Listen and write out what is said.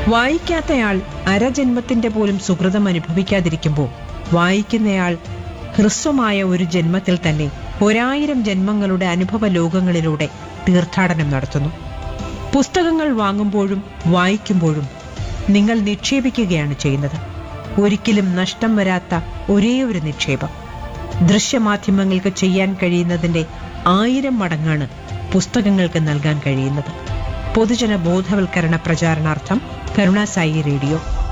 വായിക്കാത്തയാൾ അരജന്മത്തിന്റെ പോലും സുഹൃതം അനുഭവിക്കാതിരിക്കുമ്പോൾ വായിക്കുന്നയാൾ ഹ്രസ്വമായ ഒരു ജന്മത്തിൽ തന്നെ ഒരായിരം ജന്മങ്ങളുടെ അനുഭവ ലോകങ്ങളിലൂടെ തീർത്ഥാടനം നടത്തുന്നു പുസ്തകങ്ങൾ വാങ്ങുമ്പോഴും വായിക്കുമ്പോഴും നിങ്ങൾ നിക്ഷേപിക്കുകയാണ് ചെയ്യുന്നത് ഒരിക്കലും നഷ്ടം വരാത്ത ഒരേ ഒരു നിക്ഷേപം ദൃശ്യമാധ്യമങ്ങൾക്ക് ചെയ്യാൻ കഴിയുന്നതിന്റെ ആയിരം മടങ്ങാണ് പുസ്തകങ്ങൾക്ക് നൽകാൻ കഴിയുന്നത് പൊതുജന ബോധവൽക്കരണ പ്രചാരണാർത്ഥം കരുണാസായി റേഡിയോ